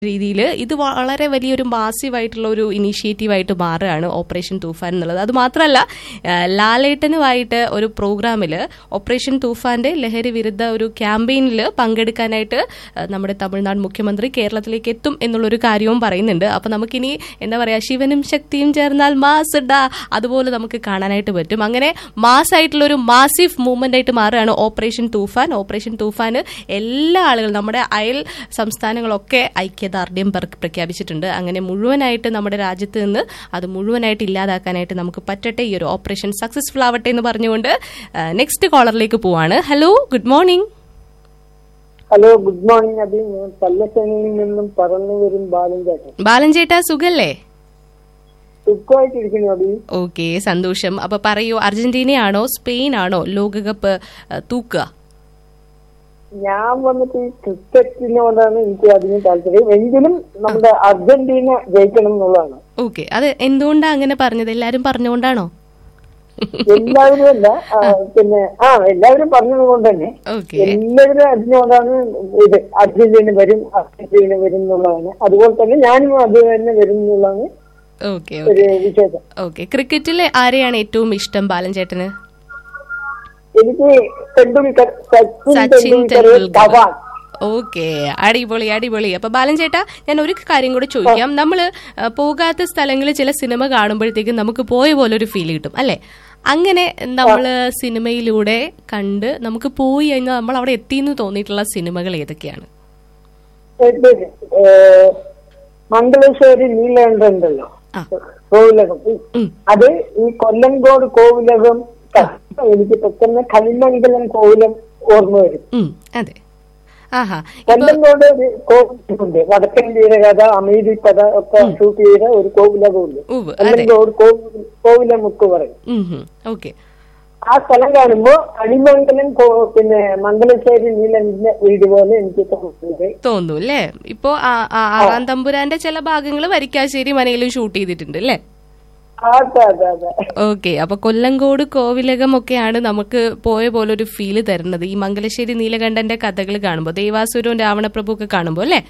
രീതിയിൽ ഇത് വളരെ വലിയൊരു മാസീവായിട്ടുള്ള ഒരു ഇനീഷ്യേറ്റീവായിട്ട് മാറുകയാണ് ഓപ്പറേഷൻ തൂഫാൻ എന്നുള്ളത് അത് മാത്രമല്ല ആ, ലാലേട്ടനുമായിട്ട് ഒരു പ്രോഗ്രാമിൽ ഓപ്പറേഷൻ തൂഫാന്റെ ലഹരി വിരുദ്ധ ഒരു ക്യാമ്പയിനിൽ പങ്കെടുക്കാനായിട്ട് ആ, നമ്മുടെ തമിഴ്നാട് മുഖ്യമന്ത്രി കേരളത്തിലേക്ക് എത്തും എന്നുള്ളൊരു കാര്യവും പറയുന്നുണ്ട് അപ്പൊ നമുക്കിനി എന്താ പറയാ ശിവനും ശക്തിയും ചേർന്നാൽ മാസ് ഇടാ അതുപോലെ നമുക്ക് കാണാനായിട്ട് പറ്റും അങ്ങനെ മാസ് ആയിട്ടുള്ള ഒരു മാസീവ് മൂവ്മെന്റ് ആയിട്ട് മാറുകയാണ് ഓപ്പറേഷൻ തൂഫാൻ ഓപ്പറേഷൻ തൂഫാന് എല്ലാ ആളുകളും നമ്മുടെ അയൽ സംസ്ഥാനങ്ങളൊക്കെ ഐക്യദാർഢ്യം പ്ര- പ്രഖ്യാപിച്ചിട്ടുണ്ട് അങ്ങനെ മുഴുവനായിട്ട് നമ്മുടെ രാജ്യത്ത് നിന്ന് അത് മുഴുവനായിട്ട് ഇല്ലാതാക്കാനായിട്ട് നമുക്ക് പറ്റട്ടെ ഈ ഒരു ഓപ്പറേഷൻ സക്സസ്ഫുൾ ആവട്ടെ എന്ന് പറഞ്ഞുകൊണ്ട് നെക്സ്റ്റ് കോളറിലേക്ക് പോവാണ് hello good morning hello good morning Abi ഞാൻ പല്ലശ്ശേരിയിൽ നിന്നും പറന്നു വരും ബാലൻ ചേട്ടൻ ബാലൻ ചേട്ടാ സുഖല്ലേ സുഖമായിട്ടിരിക്കുന്നു അബി ഓക്കെ സന്തോഷം അപ്പൊ പറയൂ അർജന്റീനയാണോ സ്പെയിൻ ആണോ ലോകകപ്പ് ആ, തൂക്കുക ഞാൻ വന്നിട്ട് ഈ ക്രിക്കറ്റിനോടാണ് എനിക്ക് അധികം താല്പര്യം എങ്കിലും നമ്മുടെ അർജന്റീന ജയിക്കണം എന്നുള്ളതാണ് ഓക്കെ അത് എന്തുകൊണ്ടാ അങ്ങനെ പറഞ്ഞത് എല്ലാരും പറഞ്ഞുകൊണ്ടാണോ എല്ലാവരും അല്ല ആ, പിന്നെ ആ എല്ലാവരും പറഞ്ഞത് കൊണ്ട് തന്നെ ഓക്കെ എല്ലാവരും അതിനോടാണ് ഇത് അർജന്റീന വരും അർജന്റീന വരും എന്നുള്ളതാണ് അതുപോലെ തന്നെ ഞാനും അത് തന്നെ വരും എന്നുള്ളതാണ് ഓക്കെ ഒരു വിശേഷം ഓക്കെ ക്രിക്കറ്റിലെ ആരെയാണ് ഏറ്റവും ഇഷ്ടം ബാലൻ ചേട്ടന് എനിക്ക് തെണ്ടുൽക്കർ സച്ചിൻ സച്ചിൻ തെണ്ടുൽക്കർ ടെണ്ടുൽക്കർ ധവാൻ ഓക്കെ അടിപൊളി അടിപൊളി അപ്പൊ ബാലൻ ചേട്ടാ ഞാൻ ഒരു കാര്യം കൂടെ ചോദിക്കാം നമ്മള് ആ, പോകാത്ത സ്ഥലങ്ങളിൽ ചില സിനിമ കാണുമ്പോഴത്തേക്കും നമുക്ക് പോയ പോലെ ഒരു ഫീൽ കിട്ടും അല്ലെ അങ്ങനെ നമ്മള് സിനിമയിലൂടെ കണ്ട് നമുക്ക് പോയി കഴിഞ്ഞാൽ നമ്മൾ അവിടെ എത്തിയെന്ന് തോന്നിയിട്ടുള്ള സിനിമകൾ ഏതൊക്കെയാണ് ഇത്, ഏഹ്, മംഗളശ്ശേരി നീലകണ്ഠുണ്ടല്ലോ ആ. കോവിലകം ഉം. അത് ഈ കൊല്ലങ്കോട് കോവിലകം എനിക്ക് പെട്ടെന്ന് കളിമംഗലം കോവിലം ഓർമ്മ വരും ഉം, അതെ ആഹാ കൊല്ലങ്കോട് ഒരു കോവിലുണ്ട് വടക്കൻ വീരകഥ അമീതി കഥ ഒക്കെ ഷൂട്ട് ചെയ്ത ഒരു കോവിലകമുണ്ട് ഉവ് അതെ കൊല്ലങ്കോട് കോവിൽ- കോവിലമുക്ക് പറയും ഉം ഓക്കെ ആ സ്ഥലം കാണുമ്പോ കളിമംഗലം കോ- പിന്നെ മംഗലശ്ശേരി നീലന്റെ വീട് പോലെ എനിക്ക് തോന്നുന്നത് തോന്നുന്നു അല്ലേ ഇപ്പോ ആ- ആ- ആറാം തമ്പുരാന്റെ ചില ഭാഗങ്ങൾ വരിക്കാശ്ശേരി മനയിലും ഷൂട്ട് ചെയ്തിട്ടുണ്ട് അല്ലേ അതെ അതെ അതെ ഓക്കെ അപ്പൊ കൊല്ലങ്കോട് കോവിലകം ഒക്കെയാണ് നമുക്ക് പോയ പോലെ ഒരു ഫീല് തരുന്നത് ഈ മംഗലശ്ശേരി നീലകണ്ഠന്റെ കഥകൾ കാണുമ്പോൾ ദേവാസുരവും രാവണപ്രഭു ഒക്കെ കാണുമ്പോൾ അല്ലേ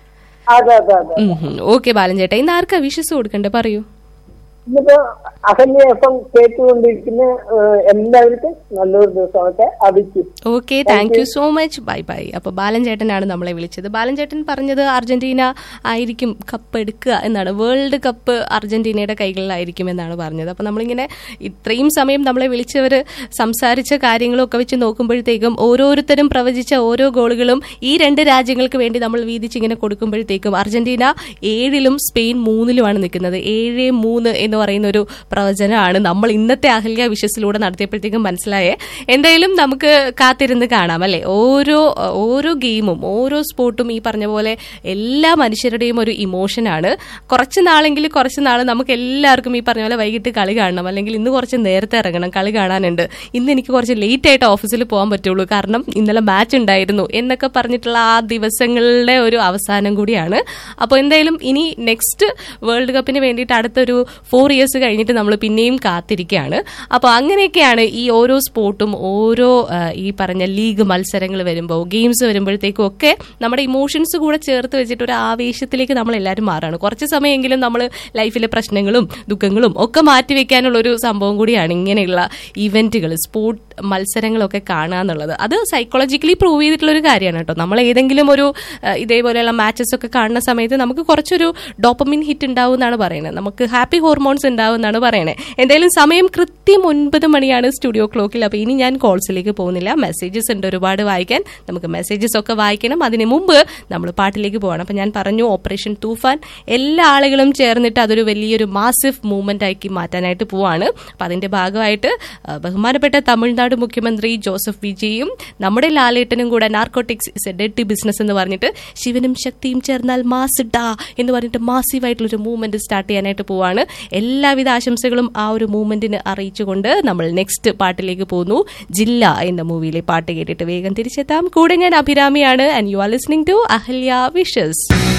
അതെ അതെ അതെ ഓക്കെ ബാലൻ ചേട്ടാ ഇന്ന് ആർക്കാ വിശ്വസ് കൊടുക്കണ്ടേ പറയൂ ഇന്നിപ്പോ അഹല്യ എഫ് എം കേട്ടുകൊണ്ടിരിക്കുന്ന ഏഹ്, എല്ലാവർക്കും നല്ലൊരു ദിവസമാകട്ടെ അഭിക്കും okay thank you so much bye bye അപ്പൊ ബാലൻ ചേട്ടനാണ് നമ്മളെ വിളിച്ചത് ബാലൻ ചേട്ടൻ പറഞ്ഞത് അർജന്റീന ആയിരിക്കും കപ്പ് എടുക്കുക എന്നാണ് വേൾഡ് കപ്പ് അർജന്റീനയുടെ കൈകളിലായിരിക്കും എന്നാണ് പറഞ്ഞത് അപ്പൊ നമ്മളിങ്ങനെ ഇത്രയും സമയം നമ്മളെ വിളിച്ചവര് സംസാരിച്ച കാര്യങ്ങളും ഒക്കെ വെച്ച് നോക്കുമ്പോഴത്തേക്കും ഓരോരുത്തരും പ്രവചിച്ച ഓരോ ഗോളുകളും ഈ രണ്ട് രാജ്യങ്ങൾക്ക് വേണ്ടി നമ്മൾ വീതിച്ചിങ്ങനെ കൊടുക്കുമ്പോഴത്തേക്കും അർജന്റീന ഏഴിലും സ്പെയിൻ മൂന്നിലുമാണ് നിൽക്കുന്നത് ഏഴ് മൂന്ന് എന്ന് പറയുന്ന ഒരു പ്രവചനമാണ് നമ്മൾ ഇന്നത്തെ അഹല്യ വിശ്വസിലൂടെ നടത്തിയപ്പോഴത്തേക്കും മനസ്സിലായേ എന്തായാലും നമുക്ക് കാത്തിരുന്ന് കാണാം അല്ലെ ഓരോ ഓരോ ഗെയിമും ഓരോ സ്പോർട്ടും ഈ പറഞ്ഞ പോലെ എല്ലാ മനുഷ്യരുടെയും ഒരു ഇമോഷനാണ് കുറച്ച് നാളെങ്കിൽ കുറച്ച് നാൾ നമുക്ക് എല്ലാവർക്കും ഈ പറഞ്ഞ പോലെ വൈകിട്ട് കളി കാണണം അല്ലെങ്കിൽ ഇന്ന് കുറച്ച് നേരത്തെ ഇറങ്ങണം കളി കാണാനുണ്ട് ഇന്ന് എനിക്ക് കുറച്ച് ലേറ്റ് ആയിട്ട് ഓഫീസിൽ പോകാൻ പറ്റുള്ളൂ കാരണം ഇന്നലെ മാച്ച് ഉണ്ടായിരുന്നു എന്നൊക്കെ പറഞ്ഞിട്ടുള്ള ആ ദിവസങ്ങളുടെ ഒരു അവസാനം കൂടിയാണ് അപ്പോൾ എന്തായാലും ഇനി നെക്സ്റ്റ് വേൾഡ് കപ്പിന് വേണ്ടിയിട്ട് അടുത്തൊരു ഫോർ ഇയേഴ്സ് കഴിഞ്ഞിട്ട് നമ്മൾ പിന്നെയും കാത്തിരിക്കുകയാണ് അപ്പോൾ അങ്ങനെയൊക്കെയാണ് ഈ ഓരോ സ്പോർട്ടും ഓരോ ആ, ഈ പറഞ്ഞ ലീഗ് മത്സരങ്ങൾ വരുമ്പോൾ ഗെയിംസ് വരുമ്പോഴത്തേക്കും ഒക്കെ നമ്മുടെ ഇമോഷൻസ് കൂടെ ചേർത്ത് വെച്ചിട്ട് ഒരു ആവേശത്തിലേക്ക് നമ്മൾ എല്ലാവരും മാറാണ് കുറച്ച് സമയമെങ്കിലും നമ്മൾ ലൈഫിലെ പ്രശ്നങ്ങളും ദുഃഖങ്ങളും ഒക്കെ മാറ്റിവെക്കാനുള്ള ഒരു സംഭവം കൂടിയാണ് ഇങ്ങനെയുള്ള ഇവന്റുകൾ സ്പോർട്ട് മത്സരങ്ങളൊക്കെ കാണുക എന്നുള്ളത് അത് സൈക്കോളജിക്കലി പ്രൂവ് ചെയ്തിട്ടുള്ള ഒരു കാര്യമാണ് കേട്ടോ നമ്മൾ ഏതെങ്കിലും ഒരു ആ, ഇതേപോലെയുള്ള മാച്ചസ് ഒക്കെ കാണുന്ന സമയത്ത് നമുക്ക് കുറച്ചൊരു ഡോപ്പമിൻ ഹിറ്റ് ഉണ്ടാവും എന്നാണ് പറയുന്നത് നമുക്ക് ഹാപ്പി ഹോർമോൺസ് ഉണ്ടാവും എന്നാണ് പറയുന്നത് എന്തായാലും സമയം കൃത്യം ഒൻപത് മണിയാണ് സ്റ്റുഡിയോ ക്ലോക്കിൽ അപ്പോൾ ഇനി ഞാൻ കോൾസിലേക്ക് പോകുന്നില്ല മെസ്സേജസ് ഉണ്ട് ഒരുപാട് വായിക്കാൻ നമുക്ക് മെസ്സേജസ് ഒക്കെ വായിക്കണം അതിന് മുമ്പ് നമ്മൾ പാട്ടിലേക്ക് പോകണം അപ്പോൾ ഞാൻ പറഞ്ഞു ഓപ്പറേഷൻ തൂഫാൻ എല്ലാ ആളുകളും ചേർന്നിട്ട് അതൊരു വലിയൊരു മാസിവ് മൂവ്മെന്റ് ആക്കി മാറ്റാനായിട്ട് പോവാണ് അപ്പം അതിന്റെ ഭാഗമായിട്ട് ആ, ബഹുമാനപ്പെട്ട തമിഴ്നാട് മുഖ്യമന്ത്രി ജോസഫ് വിജയും നമ്മുടെ ലാലേട്ടനും കൂടെ നാർക്കോട്ടിക്സ് ഇസ് എ ഡെഡി ബിസിനസ് എന്ന് പറഞ്ഞിട്ട് ശിവനും ശക്തിയും ചേർന്നാൽ മാസ് ഡാ എന്ന് പറഞ്ഞിട്ട് മാസീവായിട്ടുള്ള ഒരു മൂവ്മെന്റ് സ്റ്റാർട്ട് ചെയ്യാനായിട്ട് പോവാണ് എല്ലാവിധ ആശംസകളും ആ ഒരു മൂവ്മെന്റിന് അറിയിച്ചുകൊണ്ട് നമ്മൾ നെക്സ്റ്റ് പാട്ടിലേക്ക് പോകുന്നു ജില്ല എന്ന മൂവിയിലെ പാട്ട് കേട്ടിട്ട് വേഗം തിരിച്ചെത്താം കൂടെ ഞാൻ അഭിരാമിയാണ് and you are listening to Ahalya wishes